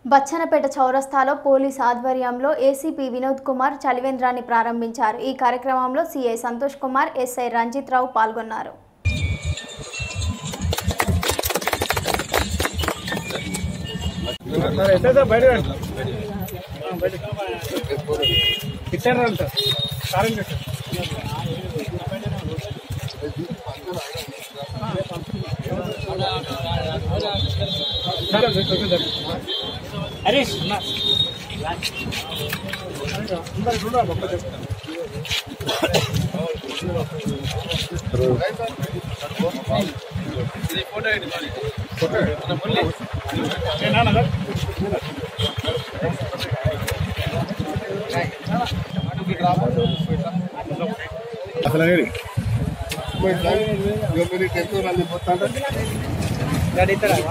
బచ్చనపేట చౌరస్తాలో పోలీస్ ఆధ్వర్యంలో ఏసీపీ వినోద్ కుమార్ చలివేంద్రాన్ని ప్రారంభించారు ఈ కార్యక్రమంలో సీఐ సంతోష్ కుమార్ ఎస్ఐ రంజిత్ రావు పాల్గొన్నారు హరీష్ అసలు అనేది టెంపో రండి పోతాంటే